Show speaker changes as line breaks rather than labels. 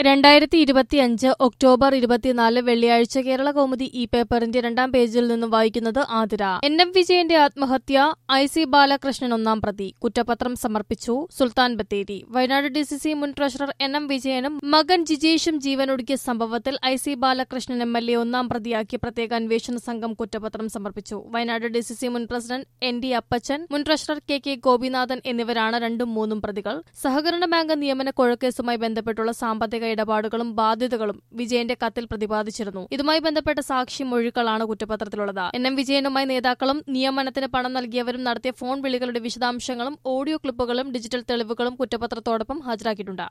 രണ്ടായിരത്തി ഇരുപത്തിയഞ്ച് ഒക്ടോബർ ഇരുപത്തിനാല് വെള്ളിയാഴ്ച കേരള കൗമുദി ഈ പേപ്പറിന്റെ രണ്ടാം പേജിൽ നിന്നും വായിക്കുന്നത് ആതിര എൻ എം വിജയന്റെ ആത്മഹത്യ ഐ സി ബാലകൃഷ്ണൻ ഒന്നാം പ്രതി കുറ്റപത്രം സമർപ്പിച്ചു Sultan Bathery Wayanad D C C മുൻ ട്രഷറർ എൻ എം വിജയനും മകൻ ജിജേഷും ജീവനൊടുക്കിയ സംഭവത്തിൽ I C Balakrishnan M L A ഒന്നാം പ്രതിയാക്കി പ്രത്യേക അന്വേഷണ സംഘം കുറ്റപത്രം സമർപ്പിച്ചു വയനാട് ഡി സി സി മുൻ പ്രസിഡന്റ് എൻ ഡി അപ്പച്ചൻ മുൻ ട്രഷറർ കെ കെ ഗോപിനാഥൻ എന്നിവരാണ് രണ്ടും മൂന്നും പ്രതികൾ സഹകരണ ബാങ്ക് നിയമന കൊഴക്കേസുമായി ബന്ധപ്പെട്ടുള്ള സാമ്പത്തിക ഇടപാടുകളും ബാധ്യതകളും വിജയന്റെ കത്തിൽ പ്രതിപാദിച്ചിരുന്നു ഇതുമായി ബന്ധപ്പെട്ട സാക്ഷി മൊഴികളാണ് കുറ്റപത്രത്തിലുള്ളത് എൻ എം വിജയനുമായി നേതാക്കളും നിയമനത്തിന് പണം നൽകിയവരും നടത്തിയ ഫോൺ വിളികളുടെ വിശദാംശങ്ങളും ഓഡിയോ ക്ലിപ്പുകളും ഡിജിറ്റൽ തെളിവുകളും കുറ്റപത്രത്തോടൊപ്പം ഹാജരാക്കിയിട്ടുണ്ട്